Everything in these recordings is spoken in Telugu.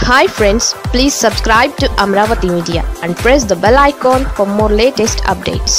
hi friends please subscribe to Amaravati media and press the bell icon for more latest updates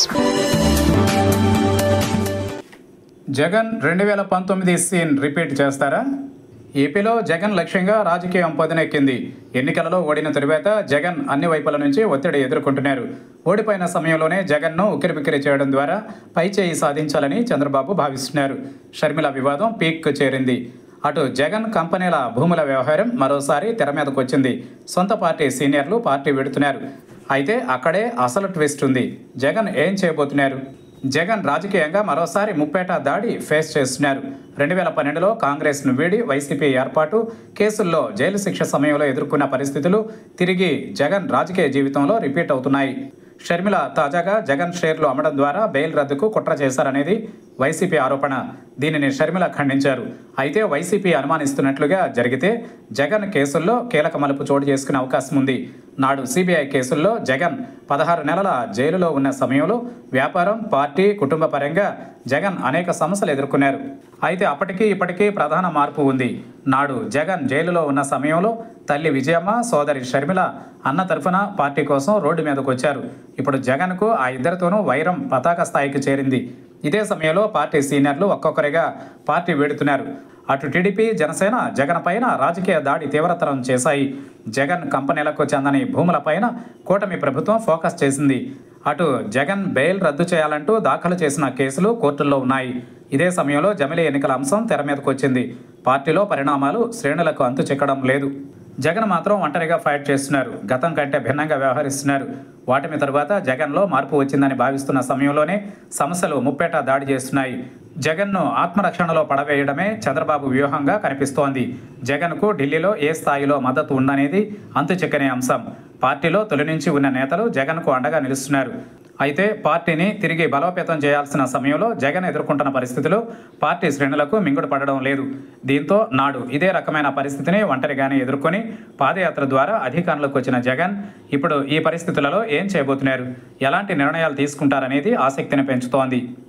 Jagan రెండు వేల పంతొమ్మిది సీన్ రిపీట్ చేస్తారా ఏపీలో జగన్ లక్ష్యంగా రాజకీయం పొదనెక్కింది ఎన్నికలలో ఓడిన తరువాత జగన్ అన్ని వైపుల నుంచి ఒత్తిడి ఎదుర్కొంటున్నారు ఓడిపోయిన సమయంలోనే జగన్ను ఉక్కిరిబిక్కిరి చేయడం ద్వారా పైచేయి సాధించాలని చంద్రబాబు భావిస్తున్నారు షర్మిల వివాదం పీక్ చేరింది అటు జగన్ కంపెనీల భూముల వ్యవహారం మరోసారి తెర మీదకు వచ్చింది సొంత పార్టీ సీనియర్లు పార్టీ విడుతున్నారు అయితే అక్కడే అసలు ట్విస్ట్ ఉంది జగన్ ఏం చేయబోతున్నారు జగన్ రాజకీయంగా మరోసారి ముప్పేట దాడి ఫేస్ చేస్తున్నారు రెండు వేల పన్నెండులో కాంగ్రెస్ను వీడి వైసీపీ ఏర్పాటు కేసుల్లో జైలు శిక్ష సమయంలో ఎదుర్కొన్న పరిస్థితులు తిరిగి జగన్ రాజకీయ జీవితంలో రిపీట్ అవుతున్నాయి షర్మిల తాజాగా జగన్ షేర్లు అమ్మడం ద్వారా బెయిల్ రద్దుకు కుట్ర చేశారనేది వైసీపీ ఆరోపణ దీనిని షర్మిల ఖండించారు అయితే వైసీపీ అనుమానిస్తున్నట్లుగా జరిగితే జగన్ కేసుల్లో కీలక మలుపు చోటు చేసుకునే అవకాశం ఉంది నాడు సిబిఐ కేసుల్లో జగన్ పదహారు నెలల జైలులో ఉన్న సమయంలో వ్యాపారం పార్టీ కుటుంబ పరంగా జగన్ అనేక సమస్యలు ఎదుర్కొన్నారు అయితే అప్పటికీ ఇప్పటికీ ప్రధాన మార్పు ఉంది నాడు జగన్ జైలులో ఉన్న సమయంలో తల్లి విజయమ్మ సోదరి షర్మిల అన్న తరఫున పార్టీ కోసం రోడ్డు మీదకు వచ్చారు ఇప్పుడు జగన్కు ఆ ఇద్దరితోనూ వైరం పతాక స్థాయికి చేరింది ఇదే సమయంలో పార్టీ సీనియర్లు ఒక్కొక్కరిగా పార్టీ వేడుతున్నారు అటు టీడీపీ జనసేన జగన్ పైన రాజకీయ దాడి తీవ్రతరం చేశాయి జగన్ కంపెనీలకు చెందని భూములపైన కూటమి ప్రభుత్వం ఫోకస్ చేసింది అటు జగన్ బెయిల్ రద్దు చేయాలంటూ దాఖలు చేసిన కేసులు కోర్టుల్లో ఉన్నాయి ఇదే సమయంలో జమిలీ ఎన్నికల అంశం తెర మీదకు వచ్చింది పార్టీలో పరిణామాలు శ్రేణులకు అంతు చిక్కడం లేదు జగన్ మాత్రం ఒంటరిగా ఫైట్ చేస్తున్నారు గతం కంటే భిన్నంగా వ్యవహరిస్తున్నారు వాటిమి తరువాత జగన్లో మార్పు వచ్చిందని భావిస్తున్న సమయంలోనే సమస్యలు ముప్పేట దాడి చేస్తున్నాయి జగన్ను ఆత్మరక్షణలో పడవేయడమే చంద్రబాబు వ్యూహంగా కనిపిస్తోంది జగన్కు ఢిల్లీలో ఏ స్థాయిలో మద్దతు ఉందనేది అంతు చిక్కని అంశం పార్టీలో తొలి నుంచి ఉన్న నేతలు జగన్కు అండగా నిలుస్తున్నారు అయితే పార్టీని తిరిగి బలోపేతం చేయాల్సిన సమయంలో జగన్ ఎదుర్కొంటున్న పరిస్థితులు పార్టీ శ్రేణులకు మింగుడు పడడం లేదు దీంతో నాడు ఇదే రకమైన పరిస్థితిని ఒంటరిగానే ఎదుర్కొని పాదయాత్ర ద్వారా అధికారంలోకి వచ్చిన జగన్ ఇప్పుడు ఈ పరిస్థితులలో ఏం చేయబోతున్నారు ఎలాంటి నిర్ణయాలు తీసుకుంటారనేది ఆసక్తిని పెంచుతోంది